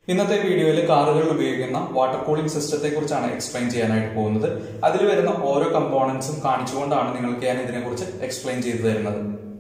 ഇന്നത്തെ വീഡിയോയിൽ കാറുകളിൽ ഉപയോഗിക്കുന്ന വാട്ടർ കൂളിംഗ് സിസ്റ്റത്തെ കുറിച്ചാണ് എക്സ്പ്ലെയിൻ ചെയ്യാനായിട്ട് പോകുന്നത് അതിൽ വരുന്ന ഓരോ കമ്പോണൻസും കാണിച്ചുകൊണ്ടാണ് നിങ്ങൾക്ക് ഞാൻ ഇതിനെക്കുറിച്ച് എക്സ്പ്ലെയിൻ ചെയ്തു തരുന്നത്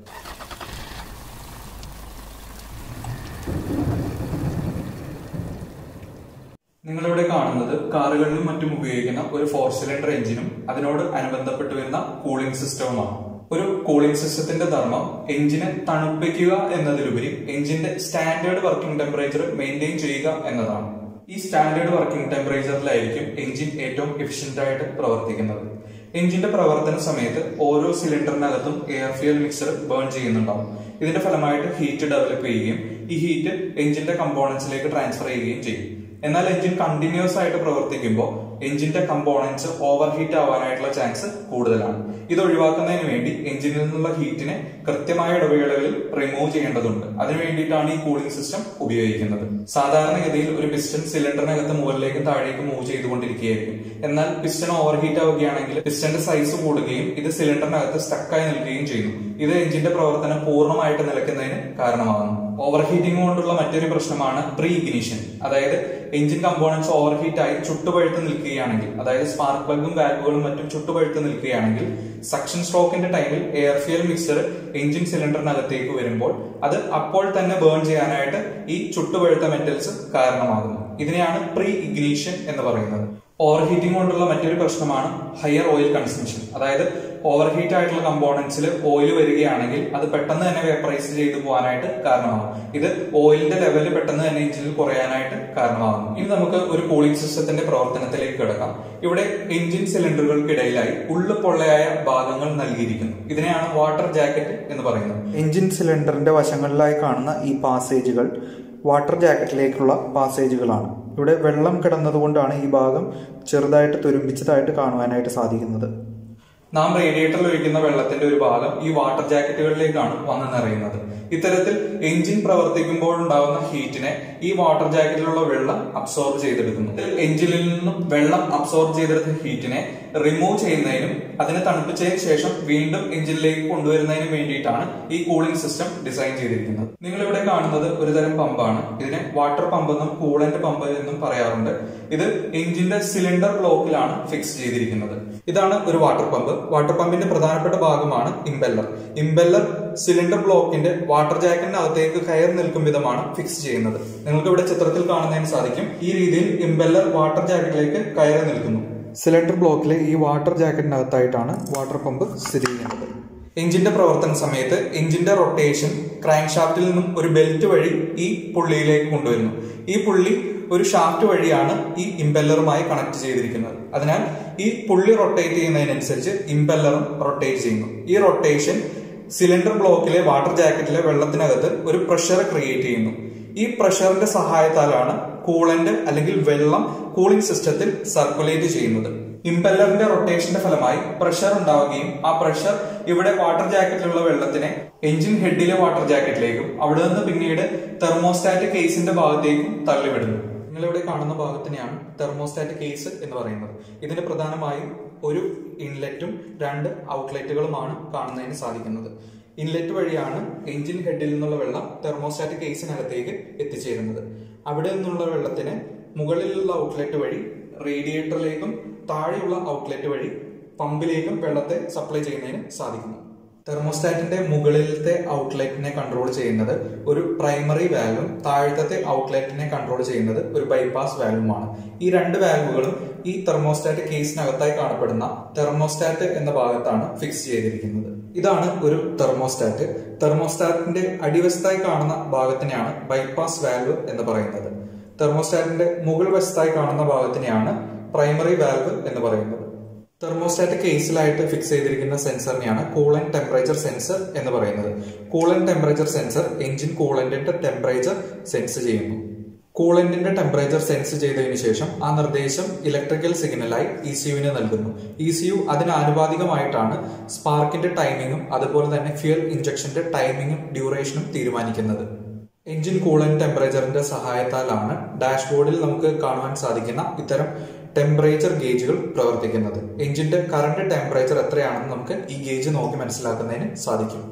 നിങ്ങളിവിടെ കാണുന്നത് കാറുകളിലും മറ്റും ഉപയോഗിക്കുന്ന ഒരു ഫോർ സിലിണ്ടർ എഞ്ചിനും അതിനോട് അനുബന്ധപ്പെട്ട് വരുന്ന കൂളിംഗ് സിസ്റ്റവുമാണ് ഒരു കൂളിംഗ് സിസ്റ്റത്തിന്റെ ധർമ്മം എഞ്ചിനെ തണുപ്പിക്കുക എന്നതിലുപരി എഞ്ചിന്റെ സ്റ്റാൻഡേർഡ് വർക്കിംഗ് ടെമ്പറേച്ചർ മെയിൻറ്റെയിൻ ചെയ്യുക എന്നതാണ് ഈ സ്റ്റാൻഡേർഡ് വർക്കിംഗ് ടെമ്പറേച്ചറിലായിരിക്കും എഞ്ചിൻ ഏറ്റവും എഫിഷ്യന്റ് ആയിട്ട് പ്രവർത്തിക്കുന്നത് എഞ്ചിന്റെ പ്രവർത്തന സമയത്ത് ഓരോ സിലിണ്ടറിനകത്തും എയർ ഫ്യൂൽ മിക്സർ ബേൺ ചെയ്യുന്നുണ്ടാവും ഇതിന്റെ ഫലമായിട്ട് ഹീറ്റ് ഡെവലപ്പ് ചെയ്യുകയും ഈ ഹീറ്റ് എഞ്ചിന്റെ കമ്പോണൻസിലേക്ക് ട്രാൻസ്ഫർ ചെയ്യുകയും ചെയ്യും എന്നാൽ എഞ്ചിൻ കണ്ടിന്യൂസ് ആയിട്ട് പ്രവർത്തിക്കുമ്പോൾ എഞ്ചിന്റെ കമ്പോണൻസ് ഓവർ ഹീറ്റ് ആവാനായിട്ടുള്ള ചാൻസ് കൂടുതലാണ് ഇത് ഒഴിവാക്കുന്നതിന് വേണ്ടി എഞ്ചിനിൽ നിന്നുള്ള ഹീറ്റിനെ കൃത്യമായ ഇടവേളകളിൽ റിമൂവ് ചെയ്യേണ്ടതുണ്ട് അതിനു വേണ്ടിയിട്ടാണ് ഈ കൂളിംഗ് സിസ്റ്റം ഉപയോഗിക്കുന്നത് സാധാരണഗതിയിൽ ഒരു പിസ്റ്റൺ സിലിണ്ടറിനകത്ത് മുകളിലേക്ക് താഴേക്ക് മൂവ് ചെയ്തുകൊണ്ടിരിക്കുകയായിരിക്കും എന്നാൽ പിസ്റ്റൺ ഓവർ ഹീറ്റ് ആവുകയാണെങ്കിൽ പിസ്റ്റന്റെ സൈസ് കൂടുകയും ഇത് സിലിണ്ടറിനകത്ത് സ്റ്റക്കായി നിൽക്കുകയും ചെയ്യുന്നു ഇത് എഞ്ചിന്റെ പ്രവർത്തനം പൂർണ്ണമായിട്ട് നിലയ്ക്കുന്നതിന് കാരണമാകുന്നു ഓവർ ഹീറ്റിംഗ് കൊണ്ടുള്ള മറ്റൊരു പ്രശ്നമാണ് പ്രീ ഇഗ്നിഷൻ അതായത് എഞ്ചിൻ കമ്പോണൻസ് ഓവർ ഹീറ്റ് ആയി ചുട്ടുപഴുത്ത് നിൽക്കുകയാണെങ്കിൽ അതായത് സ്പാർക്ക് പ്ലഗും വാൽവുകളും മറ്റും ചുട്ടുപഴുത്ത് നിൽക്കുകയാണെങ്കിൽ സക്ഷൻ സ്ട്രോക്കിന്റെ ടൈമിൽ എയർ ഫ്യൂൽ മിക്സർ എഞ്ചിൻ സിലിണ്ടറിനകത്തേക്ക് വരുമ്പോൾ അത് അപ്പോൾ തന്നെ ബേൺ ചെയ്യാനായിട്ട് ഈ ചുട്ടുപഴുത്ത മെറ്റൽസ് കാരണമാകുന്നു ഇതിനെയാണ് പ്രീ ഇഗ്നീഷൻ എന്ന് പറയുന്നത് ഓവർ ഹീറ്റിംഗ് കൊണ്ടുള്ള മറ്റൊരു പ്രശ്നമാണ് ഹയർ ഓയിൽ കൺസംഷൻ അതായത് ഓവർ ഹീറ്റ് ആയിട്ടുള്ള കമ്പോണൻസിൽ ഓയിൽ വരികയാണെങ്കിൽ അത് പെട്ടെന്ന് തന്നെ വേപ്പറൈസ് ചെയ്തു പോകാനായിട്ട് കാരണമാകും ഇത് ഓയിലിന്റെ ലെവൽ പെട്ടെന്ന് തന്നെ എഞ്ചിനിൽ കുറയാനായിട്ട് കാരണമാകും ഇനി നമുക്ക് ഒരു കൂളിംഗ് സിസ്റ്റത്തിന്റെ പ്രവർത്തനത്തിലേക്ക് കിടക്കാം ഇവിടെ എഞ്ചിൻ സിലിണ്ടറുകൾക്കിടയിലായി ഉള്ളു പൊള്ളയായ ഭാഗങ്ങൾ നൽകിയിരിക്കുന്നു ഇതിനെയാണ് വാട്ടർ ജാക്കറ്റ് എന്ന് പറയുന്നത് എഞ്ചിൻ സിലിണ്ടറിന്റെ വശങ്ങളിലായി കാണുന്ന ഈ പാസേജുകൾ വാട്ടർ ജാക്കറ്റിലേക്കുള്ള പാസേജുകളാണ് ഇവിടെ വെള്ളം കിടന്നതുകൊണ്ടാണ് ഈ ഭാഗം ചെറുതായിട്ട് തുരുമ്പിച്ചതായിട്ട് കാണുവാനായിട്ട് സാധിക്കുന്നത് നാം റേഡിയേറ്ററിൽ ഒഴിക്കുന്ന വെള്ളത്തിന്റെ ഒരു ഭാഗം ഈ വാട്ടർ ജാക്കറ്റുകളിലേക്കാണ് വന്നു നിറയുന്നത് ഇത്തരത്തിൽ എഞ്ചിൻ പ്രവർത്തിക്കുമ്പോൾ ഉണ്ടാകുന്ന ഹീറ്റിനെ ഈ വാട്ടർ ജാക്കറ്റിലുള്ള വെള്ളം അബ്സോർബ് ചെയ്തെടുക്കുന്നു എഞ്ചിനിൽ നിന്നും വെള്ളം അബ്സോർബ് ചെയ്തെടുത്ത ഹീറ്റിനെ റിമൂവ് ചെയ്യുന്നതിനും അതിനെ തണുപ്പിച്ചതിന് ശേഷം വീണ്ടും എഞ്ചിനിലേക്ക് കൊണ്ടുവരുന്നതിനും വേണ്ടിയിട്ടാണ് ഈ കൂളിംഗ് സിസ്റ്റം ഡിസൈൻ ചെയ്തിരിക്കുന്നത് നിങ്ങൾ ഇവിടെ കാണുന്നത് ഒരു തരം പമ്പാണ് ഇതിനെ വാട്ടർ പമ്പ് എന്നും കൂളന്റ് പമ്പ് എന്നും പറയാറുണ്ട് ഇത് എഞ്ചിന്റെ സിലിണ്ടർ ബ്ലോക്കിലാണ് ഫിക്സ് ചെയ്തിരിക്കുന്നത് ഇതാണ് ഒരു വാട്ടർ പമ്പ് വാട്ടർ പമ്പിന്റെ പ്രധാനപ്പെട്ട ഭാഗമാണ് ഇംബെല്ലർ ഇംബെല്ലർ സിലിണ്ടർ ബ്ലോക്കിന്റെ വാട്ടർ ജാക്കറ്റിനകത്തേക്ക് കയർ നിൽക്കും വിധമാണ് ഫിക്സ് ചെയ്യുന്നത് നിങ്ങൾക്ക് ഇവിടെ ചിത്രത്തിൽ കാണുന്നതിന് സാധിക്കും ഈ രീതിയിൽ ഇംബെല്ലർ വാട്ടർ ജാക്കറ്റിലേക്ക് കയറി നിൽക്കുന്നു സിലിണ്ടർ ബ്ലോക്കിലെ ഈ വാട്ടർ ജാക്കറ്റിനകത്തായിട്ടാണ് വാട്ടർ പമ്പ് സ്ഥിതി ചെയ്യുന്നത് എഞ്ചിന്റെ പ്രവർത്തന സമയത്ത് എഞ്ചിന്റെ റൊട്ടേഷൻ ക്രാങ്ക് ഷാഫ്റ്റിൽ നിന്നും ഒരു ബെൽറ്റ് വഴി ഈ പുള്ളിയിലേക്ക് കൊണ്ടുവരുന്നു ഈ പുള്ളി ഒരു ഷാഫ്റ്റ് വഴിയാണ് ഈ ഇംപെല്ലറുമായി കണക്ട് ചെയ്തിരിക്കുന്നത് അതിനാൽ ഈ പുള്ളി റൊട്ടേറ്റ് ചെയ്യുന്നതിനനുസരിച്ച് ഇംപെല്ലറും റൊട്ടേറ്റ് ചെയ്യുന്നു ഈ റൊട്ടേഷൻ സിലിണ്ടർ ബ്ലോക്കിലെ വാട്ടർ ജാക്കറ്റിലെ വെള്ളത്തിനകത്ത് ഒരു പ്രഷർ ക്രിയേറ്റ് ചെയ്യുന്നു ഈ പ്രഷറിന്റെ സഹായത്താലാണ് കൂളന്റ് അല്ലെങ്കിൽ വെള്ളം കൂളിംഗ് സിസ്റ്റത്തിൽ സർക്കുലേറ്റ് ചെയ്യുന്നത് ഇംപെല്ലറിന്റെ റൊട്ടേഷന്റെ ഫലമായി പ്രഷർ ഉണ്ടാവുകയും ആ പ്രഷർ ഇവിടെ വാട്ടർ ജാക്കറ്റിലുള്ള വെള്ളത്തിനെ എഞ്ചിൻ ഹെഡിലെ വാട്ടർ ജാക്കറ്റിലേക്കും അവിടെ നിന്ന് പിന്നീട് തെർമോസ്റ്റാറ്റ് കേസിന്റെ ഭാഗത്തേക്കും തള്ളിവിടുന്നു നിങ്ങളിവിടെ കാണുന്ന ഭാഗത്തിനെയാണ് തെർമോസ്റ്റാറ്റ് കേസ് എന്ന് പറയുന്നത് ഇതിന് പ്രധാനമായും ഒരു ഇൻലെറ്റും രണ്ട് ഔട്ട്ലെറ്റുകളുമാണ് കാണുന്നതിന് സാധിക്കുന്നത് ഇൻലെറ്റ് വഴിയാണ് എഞ്ചിൻ ഹെഡിൽ നിന്നുള്ള വെള്ളം തെർമോസ്റ്റാറ്റ് കേസിനകത്തേക്ക് എത്തിച്ചേരുന്നത് അവിടെ നിന്നുള്ള വെള്ളത്തിന് മുകളിലുള്ള ഔട്ട്ലെറ്റ് വഴി റേഡിയേറ്ററിലേക്കും താഴെയുള്ള ഔട്ട്ലെറ്റ് വഴി പമ്പിലേക്കും വെള്ളത്തെ സപ്ലൈ ചെയ്യുന്നതിന് സാധിക്കുന്നു തെർമോസ്റ്റാറ്റിന്റെ മുകളിലത്തെ ഔട്ട്ലെറ്റിനെ കൺട്രോൾ ചെയ്യുന്നത് ഒരു പ്രൈമറി വാൽവും താഴത്തെ ഔട്ട്ലെറ്റിനെ കൺട്രോൾ ചെയ്യുന്നത് ഒരു ബൈപ്പാസ് വാൽവുമാണ് ഈ രണ്ട് വാൽവുകളും ഈ തെർമോസ്റ്റാറ്റ് കേസിനകത്തായി കാണപ്പെടുന്ന തെർമോസ്റ്റാറ്റ് എന്ന ഭാഗത്താണ് ഫിക്സ് ചെയ്തിരിക്കുന്നത് ഇതാണ് ഒരു തെർമോസ്റ്റാറ്റ് തെർമോസ്റ്റാറ്റിന്റെ അടിവശത്തായി കാണുന്ന ഭാഗത്തിനെയാണ് ബൈപ്പാസ് വാൽവ് എന്ന് പറയുന്നത് തെർമോസ്റ്റാറ്റിന്റെ മുകൾ വശത്തായി കാണുന്ന ഭാഗത്തിനെയാണ് പ്രൈമറി വാൽവ് എന്ന് പറയുന്നത് തെർമോസ്റ്റാറ്റ് കേസിലായിട്ട് ഫിക്സ് ചെയ്തിരിക്കുന്ന സെൻസറിനെയാണ് കൂളൻ ടെമ്പറേച്ചർ സെൻസർ എന്ന് പറയുന്നത് കൂളൻ ടെമ്പറേച്ചർ സെൻസർ എഞ്ചിൻ കൂളന്റിന്റെ ടെമ്പറേച്ചർ സെൻസ് ചെയ്യുന്നു കൂളന്റിന്റെ ടെമ്പറേച്ചർ സെൻസ് ചെയ്തതിനു ശേഷം ആ നിർദ്ദേശം ഇലക്ട്രിക്കൽ സിഗ്നലായി ഇ സി യുവിന് നൽകുന്നു ഇ സി യു അതിന് ആനുപാതികമായിട്ടാണ് സ്പാർക്കിന്റെ ടൈമിങ്ങും അതുപോലെ തന്നെ ഫ്യൂൽ ഇഞ്ചക്ഷന്റെ ടൈമിങ്ങും ഡ്യൂറേഷനും തീരുമാനിക്കുന്നത് എഞ്ചിൻ കൂളൻ ടെമ്പറേച്ചറിന്റെ സഹായത്താലാണ് ഡാഷ്ബോർഡിൽ നമുക്ക് കാണുവാൻ സാധിക്കുന്ന ഇത്തരം ടെമ്പറേച്ചർ ഗേജുകൾ പ്രവർത്തിക്കുന്നത് എഞ്ചിന്റെ കറണ്ട് ടെമ്പറേച്ചർ എത്രയാണെന്ന് നമുക്ക് ഈ ഗേജ് നോക്കി മനസ്സിലാക്കുന്നതിന് സാധിക്കും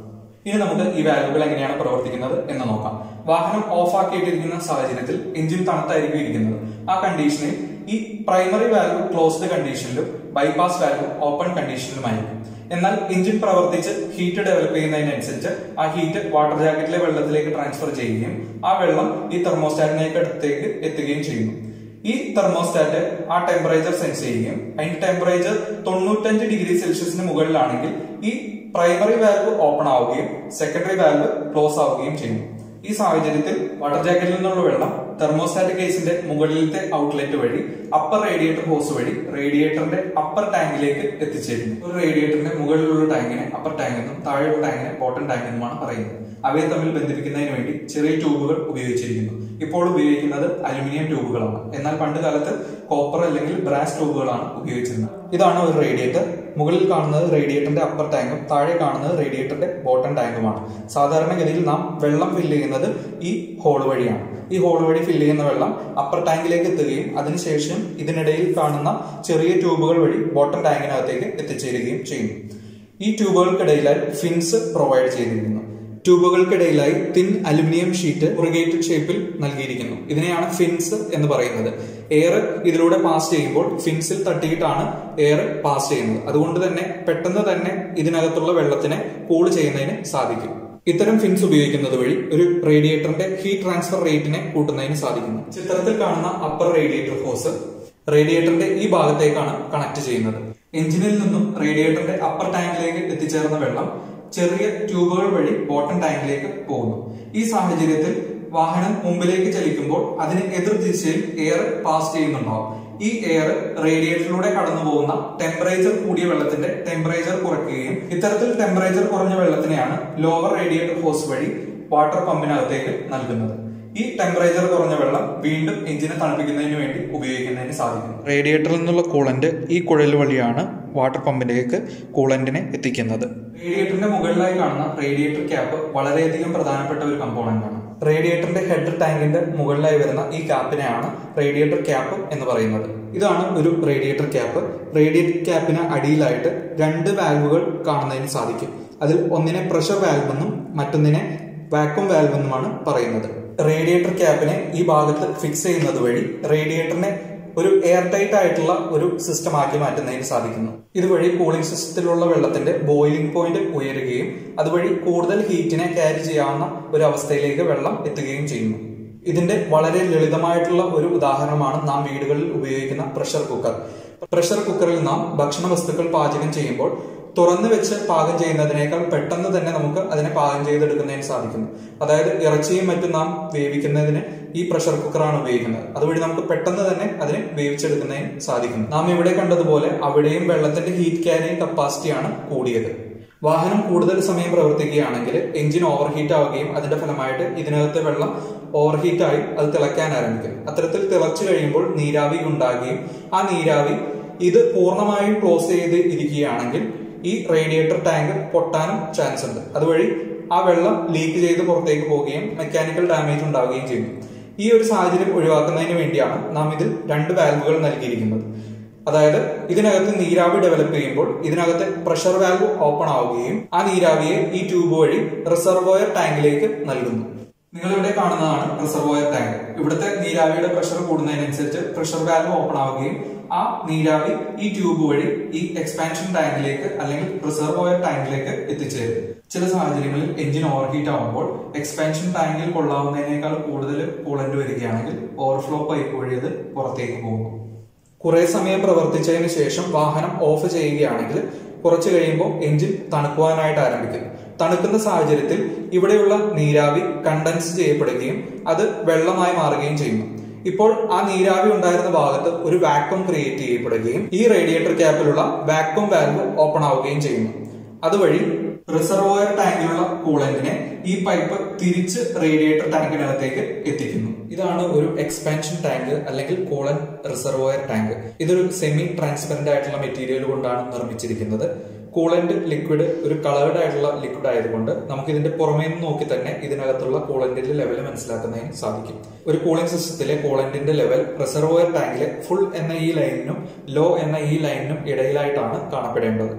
ഇനി നമുക്ക് ഈ വാൽവുകൾ എങ്ങനെയാണ് പ്രവർത്തിക്കുന്നത് എന്ന് നോക്കാം വാഹനം ഓഫ് ആക്കിയിട്ടിരിക്കുന്ന സാഹചര്യത്തിൽ എഞ്ചിൻ തണുത്തായിരിക്കും ഇരിക്കുന്നത് ആ കണ്ടീഷനിൽ ഈ പ്രൈമറി വാൽവ് ക്ലോസ്ഡ് കണ്ടീഷനിലും ബൈപാസ് വാൽവ് ഓപ്പൺ കണ്ടീഷനിലുമായിരിക്കും എന്നാൽ എഞ്ചിൻ പ്രവർത്തിച്ച് ഹീറ്റ് ഡെവലപ്പ് ചെയ്യുന്നതിനനുസരിച്ച് ആ ഹീറ്റ് വാട്ടർ ജാക്കറ്റിലെ വെള്ളത്തിലേക്ക് ട്രാൻസ്ഫർ ചെയ്യുകയും ആ വെള്ളം ഈ തെർമോസ്റ്റാറ്റിനേക്ക് അടുത്തേക്ക് എത്തുകയും ചെയ്യുന്നു ഈ തെർമോസ്റ്റാറ്റ് ആ ടെമ്പറേച്ചർ സെൻസ് ചെയ്യുകയും അതിന്റെ ടെമ്പറേച്ചർ തൊണ്ണൂറ്റഞ്ച് ഡിഗ്രി സെൽഷ്യസിന് മുകളിലാണെങ്കിൽ ഈ പ്രൈമറി വാൽവ് ഓപ്പൺ ആവുകയും സെക്കൻഡറി വാൽവ് ക്ലോസ് ആവുകയും ചെയ്യുന്നു ഈ സാഹചര്യത്തിൽ വാട്ടർ ജാക്കറ്റിൽ നിന്നുള്ള വെള്ളം തെർമോസ്റ്റാറ്റ് കേസിന്റെ മുകളിലത്തെ ഔട്ട്ലെറ്റ് വഴി അപ്പർ റേഡിയേറ്റർ ഹോസ് വഴി റേഡിയേറ്ററിന്റെ അപ്പർ ടാങ്കിലേക്ക് എത്തിച്ചേരുന്നു ഒരു റേഡിയേറ്ററിന്റെ മുകളിലുള്ള ടാങ്കിനെ അപ്പർ ടാങ്ക് എന്നും താഴെയുള്ള ടാങ്കിനെ ബോട്ടം ടാങ്ക് എന്നുമാണ് പറയുന്നത് അവയെ തമ്മിൽ ബന്ധിപ്പിക്കുന്നതിന് വേണ്ടി ചെറിയ ട്യൂബുകൾ ഉപയോഗിച്ചിരിക്കുന്നു ഇപ്പോൾ ഉപയോഗിക്കുന്നത് അലുമിനിയം ട്യൂബുകളാണ് എന്നാൽ പണ്ട് കാലത്ത് കോപ്പർ അല്ലെങ്കിൽ ബ്രാസ് ട്യൂബുകളാണ് ഉപയോഗിച്ചിരുന്നത് ഇതാണ് ഒരു റേഡിയേറ്റർ മുകളിൽ കാണുന്നത് റേഡിയേറ്ററിന്റെ അപ്പർ ടാങ്കും താഴെ കാണുന്നത് റേഡിയേറ്ററിന്റെ ബോട്ടം ടാങ്കുമാണ് സാധാരണഗതിയിൽ നാം വെള്ളം ഫില്ല് ചെയ്യുന്നത് ഈ ഹോൾ വഴിയാണ് ഈ ഹോൾ വഴി ഫില്ല് ചെയ്യുന്ന വെള്ളം അപ്പർ ടാങ്കിലേക്ക് എത്തുകയും അതിനുശേഷം ഇതിനിടയിൽ കാണുന്ന ചെറിയ ട്യൂബുകൾ വഴി ബോട്ടം ടാങ്കിനകത്തേക്ക് എത്തിച്ചേരുകയും ചെയ്യുന്നു ഈ ട്യൂബുകൾക്കിടയിലായി ഫിൻസ് പ്രൊവൈഡ് ചെയ്തിരിക്കുന്നു ട്യൂബുകൾക്കിടയിലായി തിൻ അലുമിനിയം ഷീറ്റ് ഒറിഗേറ്റഡ് ഷേപ്പിൽ നൽകിയിരിക്കുന്നു ഇതിനെയാണ് ഫിൻസ് എന്ന് പറയുന്നത് എയർ ഇതിലൂടെ പാസ് ചെയ്യുമ്പോൾ ഫിൻസിൽ തട്ടിയിട്ടാണ് എയർ പാസ് ചെയ്യുന്നത് അതുകൊണ്ട് തന്നെ പെട്ടെന്ന് തന്നെ ഇതിനകത്തുള്ള വെള്ളത്തിനെ കൂൾ ചെയ്യുന്നതിന് സാധിക്കും ഇത്തരം ഫിൻസ് ഉപയോഗിക്കുന്നത് വഴി ഒരു റേഡിയേറ്ററിന്റെ ഹീറ്റ് ട്രാൻസ്ഫർ റേറ്റിനെ കൂട്ടുന്നതിന് സാധിക്കുന്നു ചിത്രത്തിൽ കാണുന്ന അപ്പർ റേഡിയേറ്റർ ഹോസ് റേഡിയേറ്ററിന്റെ ഈ ഭാഗത്തേക്കാണ് കണക്ട് ചെയ്യുന്നത് എഞ്ചിനിൽ നിന്നും റേഡിയേറ്ററിന്റെ അപ്പർ ടാങ്കിലേക്ക് എത്തിച്ചേർന്ന വെള്ളം ചെറിയ ട്യൂബുകൾ വഴി ബോട്ടം ടാങ്കിലേക്ക് പോകുന്നു ഈ സാഹചര്യത്തിൽ വാഹനം മുമ്പിലേക്ക് ചലിക്കുമ്പോൾ അതിന് എതിർ ദിശയിൽ എയർ പാസ് ചെയ്യുന്നുണ്ടാവും ഈ എയർ റേഡിയേറ്ററിലൂടെ കടന്നു പോകുന്ന ടെമ്പറേച്ചർ കൂടിയ വെള്ളത്തിന്റെ ടെമ്പറേച്ചർ കുറയ്ക്കുകയും ഇത്തരത്തിൽ ടെമ്പറേച്ചർ കുറഞ്ഞ വെള്ളത്തിനെയാണ് ലോവർ റേഡിയേറ്റർ ഹോസ് വഴി വാട്ടർ പമ്പിനകത്തേക്ക് നൽകുന്നത് ഈ ടെമ്പറേച്ചർ കുറഞ്ഞ വെള്ളം വീണ്ടും എഞ്ചിനെ തണുപ്പിക്കുന്നതിന് വേണ്ടി ഉപയോഗിക്കുന്നതിന് സാധിക്കും റേഡിയേറ്ററിൽ നിന്നുള്ള കൂളന്റ് ഈ കുഴൽ വഴിയാണ് വാട്ടർ പമ്പിലേക്ക് കൂളന്റിനെ എത്തിക്കുന്നത് റേഡിയേറ്ററിന്റെ മുകളിലായി കാണുന്ന റേഡിയേറ്റർ ക്യാപ്പ് വളരെയധികം പ്രധാനപ്പെട്ട ഒരു കമ്പോണന്റ് ആണ് റേഡിയേറ്ററിന്റെ ഹെഡ് ടാങ്കിന്റെ മുകളിലായി വരുന്ന ഈ ക്യാപ്പിനെയാണ് റേഡിയേറ്റർ ക്യാപ്പ് എന്ന് പറയുന്നത് ഇതാണ് ഒരു റേഡിയേറ്റർ ക്യാപ്പ് റേഡിയേറ്റർ ക്യാപ്പിന് അടിയിലായിട്ട് രണ്ട് വാൽവുകൾ കാണുന്നതിന് സാധിക്കും അതിൽ ഒന്നിനെ പ്രഷർ വാൽവ് എന്നും മറ്റൊന്നിനെ വാക്വം വാൽവ് എന്നുമാണ് പറയുന്നത് റേഡിയേറ്റർ ക്യാപ്പിനെ ഈ ഭാഗത്ത് ഫിക്സ് ചെയ്യുന്നത് വഴി റേഡിയേറ്ററിനെ ഒരു എയർ ടൈറ്റ് ആയിട്ടുള്ള ഒരു സിസ്റ്റം ആക്കി മാറ്റുന്നതിന് സാധിക്കുന്നു ഇതുവഴി കൂളിംഗ് സിസ്റ്റത്തിലുള്ള വെള്ളത്തിന്റെ ബോയിലിംഗ് പോയിന്റ് ഉയരുകയും അതുവഴി കൂടുതൽ ഹീറ്റിനെ ക്യാരി ചെയ്യാവുന്ന ഒരു അവസ്ഥയിലേക്ക് വെള്ളം എത്തുകയും ചെയ്യുന്നു ഇതിന്റെ വളരെ ലളിതമായിട്ടുള്ള ഒരു ഉദാഹരണമാണ് നാം വീടുകളിൽ ഉപയോഗിക്കുന്ന പ്രഷർ കുക്കർ പ്രഷർ കുക്കറിൽ നാം ഭക്ഷണ വസ്തുക്കൾ പാചകം ചെയ്യുമ്പോൾ തുറന്നു വെച്ച് പാകം ചെയ്യുന്നതിനേക്കാൾ പെട്ടെന്ന് തന്നെ നമുക്ക് അതിനെ പാകം ചെയ്തെടുക്കുന്നതിന് സാധിക്കുന്നു അതായത് ഇറച്ചിയും മറ്റും നാം വേവിക്കുന്നതിന് ഈ പ്രഷർ കുക്കറാണ് ഉപയോഗിക്കുന്നത് അതുവഴി നമുക്ക് പെട്ടെന്ന് തന്നെ അതിനെ വേവിച്ചെടുക്കുന്നതിന് സാധിക്കുന്നു നാം ഇവിടെ കണ്ടതുപോലെ അവിടെയും വെള്ളത്തിന്റെ ഹീറ്റ് ക്യാരിങ് കപ്പാസിറ്റിയാണ് കൂടിയത് വാഹനം കൂടുതൽ സമയം പ്രവർത്തിക്കുകയാണെങ്കിൽ എഞ്ചിൻ ഓവർ ഹീറ്റ് ആവുകയും അതിന്റെ ഫലമായിട്ട് ഇതിനകത്തെ വെള്ളം ഓവർ ഹീറ്റ് ആയി അത് തിളയ്ക്കാൻ ആരംഭിക്കും അത്തരത്തിൽ തിളച്ചു കഴിയുമ്പോൾ നീരാവി ഉണ്ടാകുകയും ആ നീരാവി ഇത് പൂർണ്ണമായും ക്ലോസ് ചെയ്ത് ഇരിക്കുകയാണെങ്കിൽ ഈ റേഡിയേറ്റർ ടാങ്ക് പൊട്ടാനും ചാൻസ് ഉണ്ട് അതുവഴി ആ വെള്ളം ലീക്ക് ചെയ്ത് പുറത്തേക്ക് പോവുകയും മെക്കാനിക്കൽ ഡാമേജ് ഉണ്ടാവുകയും ചെയ്യും ഈ ഒരു സാഹചര്യം ഒഴിവാക്കുന്നതിന് വേണ്ടിയാണ് നാം ഇതിൽ രണ്ട് വാൽവുകൾ നൽകിയിരിക്കുന്നത് അതായത് ഇതിനകത്ത് നീരാവി ഡെവലപ്പ് ചെയ്യുമ്പോൾ ഇതിനകത്ത് പ്രഷർ വാൽവ് ഓപ്പൺ ആവുകയും ആ നീരാവിയെ ഈ ട്യൂബ് വഴി റിസർവോയർ ടാങ്കിലേക്ക് നൽകുന്നു നിങ്ങൾ ഇവിടെ കാണുന്നതാണ് റിസർവോയർ ടാങ്ക് ഇവിടുത്തെ നീരാവിയുടെ പ്രഷർ കൂടുന്നതിനനുസരിച്ച് പ്രഷർ വാൽവ് ഓപ്പൺ ആവുകയും ആ നീരാവി ഈ ട്യൂബ് വഴി ഈ എക്സ്പാൻഷൻ ടാങ്കിലേക്ക് അല്ലെങ്കിൽ റിസർവോയർ ടാങ്കിലേക്ക് എത്തിച്ചേരും ചില സാഹചര്യങ്ങളിൽ എഞ്ചിൻ ഓവർഹീറ്റ് ആവുമ്പോൾ എക്സ്പാൻഷൻ ടാങ്കിൽ കൊള്ളാവുന്നതിനേക്കാൾ കൂടുതൽ കൂളന്റ് വരികയാണെങ്കിൽ ഓവർഫ്ലോ പൈപ്പ് വഴി അത് പുറത്തേക്ക് പോകുന്നു കുറെ സമയം പ്രവർത്തിച്ചതിന് ശേഷം വാഹനം ഓഫ് ചെയ്യുകയാണെങ്കിൽ കുറച്ച് കഴിയുമ്പോൾ എഞ്ചിൻ തണുക്കുവാനായിട്ട് ആരംഭിക്കുന്നു തണുക്കുന്ന സാഹചര്യത്തിൽ ഇവിടെയുള്ള നീരാവി കണ്ടൻസ് ചെയ്യപ്പെടുകയും അത് വെള്ളമായി മാറുകയും ചെയ്യുന്നു ഇപ്പോൾ ആ നീരാവി ഉണ്ടായിരുന്ന ഭാഗത്ത് ഒരു വാക്വം ക്രിയേറ്റ് ചെയ്യപ്പെടുകയും ഈ റേഡിയേറ്റർ ക്യാപ്പിലുള്ള വാക്വം വാൽവ് ഓപ്പൺ ആവുകയും ചെയ്യുന്നു അതുവഴി റിസർവോയർ ടാങ്കിലുള്ള കൂളന്റിനെ ഈ പൈപ്പ് തിരിച്ച് റേഡിയേറ്റർ ടാങ്കിനകത്തേക്ക് എത്തിക്കുന്നു ഇതാണ് ഒരു എക്സ്പാൻഷൻ ടാങ്ക് അല്ലെങ്കിൽ കൂളൻ റിസർവോയർ ടാങ്ക് ഇതൊരു സെമി ട്രാൻസ്പെറന്റ് ആയിട്ടുള്ള മെറ്റീരിയൽ കൊണ്ടാണ് നിർമ്മിച്ചിരിക്കുന്നത് കൂളന്റ് ലിക്വിഡ് ഒരു കളേർഡ് ആയിട്ടുള്ള ലിക്വിഡ് ആയതുകൊണ്ട് നമുക്ക് ഇതിന്റെ പുറമേ നിന്ന് നോക്കി തന്നെ ഇതിനകത്തുള്ള കൂളന്റിന്റെ ലെവൽ മനസ്സിലാക്കുന്നതിന് സാധിക്കും ഒരു കൂളിംഗ് സിസ്റ്റത്തിലെ കൂളന്റിന്റെ ലെവൽ റിസർവോയർ ടാങ്കിലെ ഫുൾ എന്ന ഈ ലൈനിനും ലോ എന്ന ഈ ലൈനിനും ഇടയിലായിട്ടാണ് കാണപ്പെടേണ്ടത്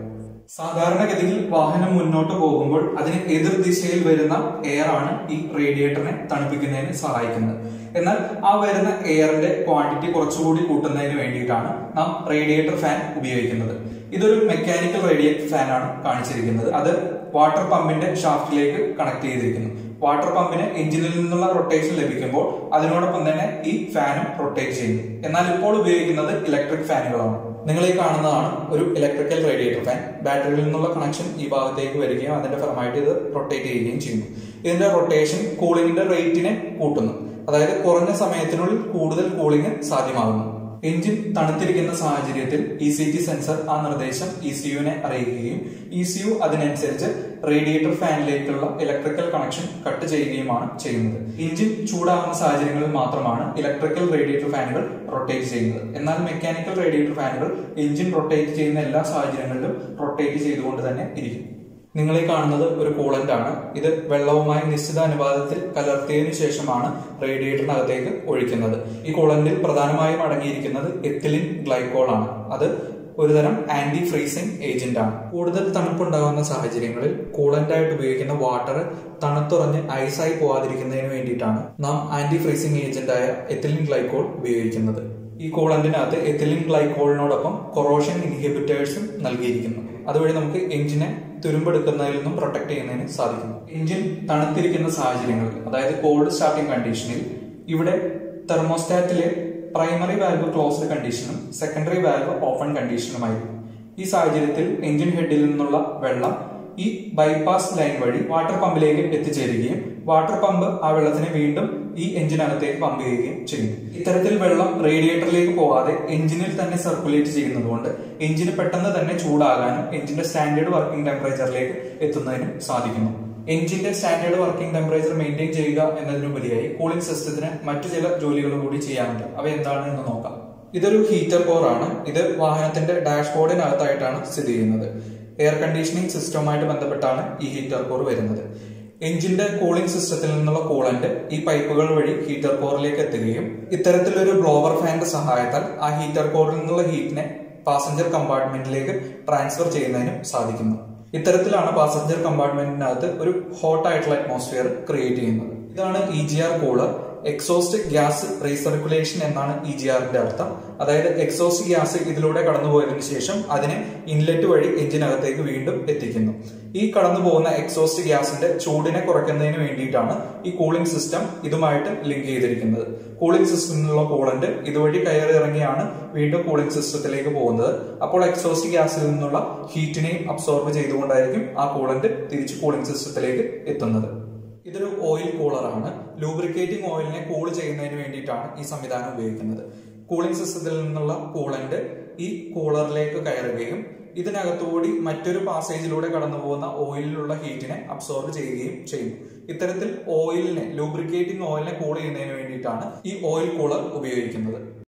സാധാരണഗതിയിൽ വാഹനം മുന്നോട്ട് പോകുമ്പോൾ അതിന് എതിർ ദിശയിൽ വരുന്ന എയർ ആണ് ഈ റേഡിയേറ്ററിനെ തണുപ്പിക്കുന്നതിന് സഹായിക്കുന്നത് എന്നാൽ ആ വരുന്ന എയറിന്റെ ക്വാണ്ടിറ്റി കുറച്ചുകൂടി കൂട്ടുന്നതിന് വേണ്ടിയിട്ടാണ് നാം റേഡിയേറ്റർ ഫാൻ ഉപയോഗിക്കുന്നത് ഇതൊരു മെക്കാനിക്കൽ റേഡിയേറ്റർ ഫാൻ ആണ് കാണിച്ചിരിക്കുന്നത് അത് വാട്ടർ പമ്പിന്റെ ഷാഫ്റ്റിലേക്ക് കണക്ട് ചെയ്തിരിക്കുന്നു വാട്ടർ പമ്പിന് എഞ്ചിനിൽ നിന്നുള്ള റൊട്ടേഷൻ ലഭിക്കുമ്പോൾ അതിനോടൊപ്പം തന്നെ ഈ ഫാനും റൊട്ടേറ്റ് ചെയ്യുന്നു എന്നാൽ ഇപ്പോൾ ഉപയോഗിക്കുന്നത് ഇലക്ട്രിക് ഫാനുകളാണ് നിങ്ങൾ ഈ കാണുന്നതാണ് ഒരു ഇലക്ട്രിക്കൽ റേഡിയേറ്റർ ഫാൻ ബാറ്ററിയിൽ നിന്നുള്ള കണക്ഷൻ ഈ ഭാഗത്തേക്ക് വരികയും അതിന്റെ ഫലമായിട്ട് ഇത് റൊട്ടേറ്റ് ചെയ്യുകയും ചെയ്യുന്നു ഇതിന്റെ റൊട്ടേഷൻ കൂളിംഗിന്റെ റേറ്റിനെ കൂട്ടുന്നു അതായത് കുറഞ്ഞ സമയത്തിനുള്ളിൽ കൂടുതൽ കൂളിംഗ് സാധ്യമാകുന്നു എഞ്ചിൻ തണുത്തിരിക്കുന്ന സാഹചര്യത്തിൽ ഇ സി ടി സെൻസർ ആ നിർദ്ദേശം ഇ സി യുവിനെ അറിയിക്കുകയും ഇ സി യു അതിനനുസരിച്ച് റേഡിയേറ്റർ ഫാനിലേക്കുള്ള ഇലക്ട്രിക്കൽ കണക്ഷൻ കട്ട് ചെയ്യുകയുമാണ് ചെയ്യുന്നത് എഞ്ചിൻ ചൂടാകുന്ന സാഹചര്യങ്ങളിൽ മാത്രമാണ് ഇലക്ട്രിക്കൽ റേഡിയേറ്റർ ഫാനുകൾ റൊട്ടേറ്റ് ചെയ്യുന്നത് എന്നാൽ മെക്കാനിക്കൽ റേഡിയേറ്റർ ഫാനുകൾ എഞ്ചിൻ റൊട്ടേറ്റ് ചെയ്യുന്ന എല്ലാ സാഹചര്യങ്ങളിലും റൊട്ടേറ്റ് ചെയ്തുകൊണ്ട് തന്നെ ഇരിക്കും നിങ്ങൾ ഈ കാണുന്നത് ഒരു കൂളന്റ് ആണ് ഇത് വെള്ളവുമായി നിശ്ചിത അനുപാതത്തിൽ കലർത്തിയതിനു ശേഷമാണ് റേഡിയേറ്ററിനകത്തേക്ക് ഒഴിക്കുന്നത് ഈ കൂളന്റിൽ പ്രധാനമായും അടങ്ങിയിരിക്കുന്നത് എത്തിലിൻ ഗ്ലൈക്കോൾ ആണ് അത് ഒരുതരം ആന്റി ഫ്രീസിംഗ് ഏജന്റ് ആണ് കൂടുതൽ തണുപ്പുണ്ടാകുന്ന സാഹചര്യങ്ങളിൽ കൂളന്റ് ആയിട്ട് ഉപയോഗിക്കുന്ന വാട്ടർ തണുത്തുറഞ്ഞ് ഐസായി പോവാതിരിക്കുന്നതിന് വേണ്ടിയിട്ടാണ് നാം ആന്റി ഫ്രീസിംഗ് ഏജന്റായ എത്തിലിൻ ഗ്ലൈക്കോൾ ഉപയോഗിക്കുന്നത് ഈ കൂളന്റിനകത്ത് എത്തിലിൻ ഗ്ലൈക്കോളിനോടൊപ്പം കൊറോഷൻ ഇൻഹിബിറ്റേഴ്സും നൽകിയിരിക്കുന്നു അതുവഴി നമുക്ക് എഞ്ചിനെ തുരുമ്പെടുക്കുന്നതിൽ നിന്നും പ്രൊട്ടക്ട് ചെയ്യുന്നതിന് സാധിക്കുന്നു എഞ്ചിൻ തണുത്തിരിക്കുന്ന സാഹചര്യങ്ങളിൽ അതായത് കോൾഡ് സ്റ്റാർട്ടിംഗ് കണ്ടീഷനിൽ ഇവിടെ തെർമോസ്റ്റാറ്റിലെ പ്രൈമറി വാൽവ് ക്ലോസ്ഡ് കണ്ടീഷനും സെക്കൻഡറി വാൽവ് ഓപ്പൺ കണ്ടീഷനുമായിരിക്കും ഈ സാഹചര്യത്തിൽ എഞ്ചിൻ ഹെഡിൽ നിന്നുള്ള വെള്ളം ഈ ബൈപ്പാസ് ലൈൻ വഴി വാട്ടർ പമ്പിലേക്ക് എത്തിച്ചേരുകയും വാട്ടർ പമ്പ് ആ വെള്ളത്തിനെ വീണ്ടും ഈ എഞ്ചിനകത്തേക്ക് പമ്പ് ചെയ്യുകയും ചെയ്യുന്നു ഇത്തരത്തിൽ വെള്ളം റേഡിയേറ്ററിലേക്ക് പോകാതെ എഞ്ചിനിൽ തന്നെ സർക്കുലേറ്റ് ചെയ്യുന്നതുകൊണ്ട് എഞ്ചിന് പെട്ടെന്ന് തന്നെ ചൂടാകാനും എഞ്ചിന്റെ സ്റ്റാൻഡേർഡ് വർക്കിംഗ് ടെമ്പറേച്ചറിലേക്ക് എത്തുന്നതിനും സാധിക്കുന്നു എഞ്ചിന്റെ സ്റ്റാൻഡേർഡ് വർക്കിംഗ് ടെമ്പറേച്ചർ മെയിൻറ്റെയിൻ ചെയ്യുക എന്നതിനുപരിയായി കൂളിംഗ് സിസ്റ്റത്തിന് മറ്റു ചില ജോലികളും കൂടി ചെയ്യാനുണ്ട് അവ എന്താണ് എന്ന് നോക്കാം ഇതൊരു ഹീറ്റർ കോർ ആണ് ഇത് വാഹനത്തിന്റെ ഡാഷ്ബോർഡിനകത്തായിട്ടാണ് സ്ഥിതി ചെയ്യുന്നത് എയർ കണ്ടീഷനിങ് സിസ്റ്റവുമായിട്ട് ബന്ധപ്പെട്ടാണ് ഈ ഹീറ്റർ കോർ വരുന്നത് എഞ്ചിന്റെ കൂളിംഗ് സിസ്റ്റത്തിൽ നിന്നുള്ള കൂളന്റ് ഈ പൈപ്പുകൾ വഴി ഹീറ്റർ കോറിലേക്ക് എത്തുകയും ഇത്തരത്തിലൊരു ബ്ലോവർ ഫാന്റെ സഹായത്താൽ ആ ഹീറ്റർ കോറിൽ നിന്നുള്ള ഹീറ്റിനെ പാസഞ്ചർ കമ്പാർട്ട്മെന്റിലേക്ക് ട്രാൻസ്ഫർ ചെയ്യുന്നതിനും സാധിക്കുന്നു ഇത്തരത്തിലാണ് പാസഞ്ചർ കമ്പാർട്ട്മെന്റിനകത്ത് ഒരു ഹോട്ട് ആയിട്ടുള്ള അറ്റ്മോസ്ഫിയർ ക്രിയേറ്റ് ചെയ്യുന്നത് ഇതാണ് E G R cooler exhaust gas recirculation എന്നാണ് ഇ ജി ആറിന്റെ അർത്ഥം അതായത് എക്സോസ്റ്റ് ഗ്യാസ് ഇതിലൂടെ കടന്നുപോയതിനു ശേഷം അതിനെ ഇൻലെറ്റ് വഴി എഞ്ചിനകത്തേക്ക് വീണ്ടും എത്തിക്കുന്നു ഈ കടന്നു പോകുന്ന എക്സോസ്റ്റ് ഗ്യാസിന്റെ ചൂടിനെ കുറയ്ക്കുന്നതിന് വേണ്ടിയിട്ടാണ് ഈ കൂളിംഗ് സിസ്റ്റം ഇതുമായിട്ട് ലിങ്ക് ചെയ്തിരിക്കുന്നത് കൂളിംഗ് സിസ്റ്റത്തിനുള്ള കൂളന്റ് ഇതുവഴി കയറി ഇറങ്ങിയാണ് വീണ്ടും കൂളിംഗ് സിസ്റ്റത്തിലേക്ക് പോകുന്നത് അപ്പോൾ എക്സോസ്റ്റ് ഗ്യാസിൽ നിന്നുള്ള ഹീറ്റിനെയും അബ്സോർബ് ചെയ്തുകൊണ്ടായിരിക്കും ആ കൂളന്റ് തിരിച്ച് കൂളിംഗ് സിസ്റ്റത്തിലേക്ക് എത്തുന്നത് ഇതൊരു ഓയിൽ കൂളറാണ് ലൂബ്രിക്കേറ്റിംഗ് ഓയിലിനെ കൂൾ ചെയ്യുന്നതിന് വേണ്ടിയിട്ടാണ് ഈ സംവിധാനം ഉപയോഗിക്കുന്നത് കൂളിംഗ് സിസ്റ്റത്തിൽ നിന്നുള്ള കൂളന്റ് ഈ കൂളറിലേക്ക് കയറുകയും ഇതിനകത്തുകൂടി മറ്റൊരു പാസേജിലൂടെ കടന്നു പോകുന്ന ഓയിലിലുള്ള ഹീറ്റിനെ അബ്സോർബ് ചെയ്യുകയും ചെയ്യും ഇത്തരത്തിൽ ഓയിലിനെ ലൂബ്രിക്കേറ്റിംഗ് ഓയിലിനെ കൂൾ ചെയ്യുന്നതിന് വേണ്ടിയിട്ടാണ് ഈ ഓയിൽ കൂളർ ഉപയോഗിക്കുന്നത്